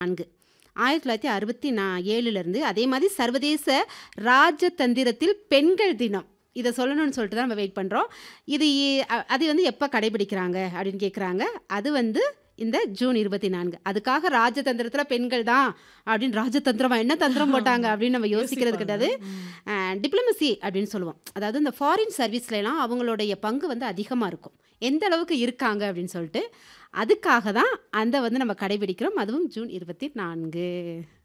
நான்கு ஆயிரத்தி தொள்ளாயிரத்தி அறுபத்தி நா ஏழுலேருந்து அதே மாதிரி சர்வதேச ராஜதந்திரத்தில் பெண்கள் தினம் இதை சொல்லணும்னு சொல்லிட்டு தான் நம்ம வெயிட் பண்ணுறோம் இது இ- அ- அது வந்து எப்போ கடைபிடிக்கிறாங்க அப்படின்னு கேட்குறாங்க அது வந்து இந்த ஜூன் இருபத்தி நான்கு அதுக்காக ராஜதந்திரத்தில் பெண்கள் தான் அப்படின்னு ராஜதந்திரமா என்ன தந்திரம் போட்டாங்க அப்படின்னு நம்ம யோசிக்கிறது கிடையாது டிப்ளமசி அப்படின்னு சொல்லுவோம் அதாவது இந்த ஃபாரின் சர்வீஸ்லாம் அவங்களுடைய பங்கு வந்து அதிகமாக இருக்கும் எந்த அளவுக்கு இருக்காங்க அப்படின்னு சொல்லிட்டு அதுக்காக தான் அந்த வந்து நம்ம கடைபிடிக்கிறோம் அதுவும் ஜூன் இருபத்தி நான்கு